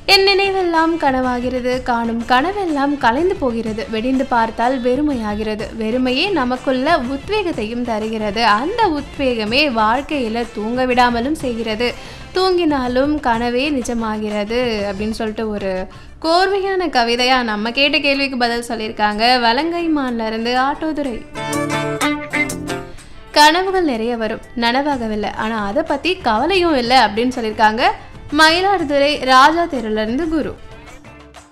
என் நினைவெல்லாம் கனவாகிறது காணும் கனவெல்லாம் கலைந்து போகிறது வெடிந்து பார்த்தால் வெறுமையாகிறது வெறுமையே நமக்குள்ள உத்வேகத்தையும் தருகிறது அந்த உத்வேகமே வாழ்க்கையில தூங்க விடாமலும் செய்கிறது தூங்கினாலும் கனவே நிஜமாகிறது அப்படின்னு சொல்லிட்டு ஒரு கோர்வையான கவிதையா நம்ம கேட்ட கேள்விக்கு பதில் சொல்லியிருக்காங்க வலங்கைமான்ல இருந்து ஆட்டோதுரை கனவுகள் நிறைய வரும் நனவாகவில்லை ஆனால் அதை பற்றி கவலையும் இல்லை அப்படின்னு சொல்லியிருக்காங்க மயிலாடுதுறை ராஜா தெருல இருந்து குரு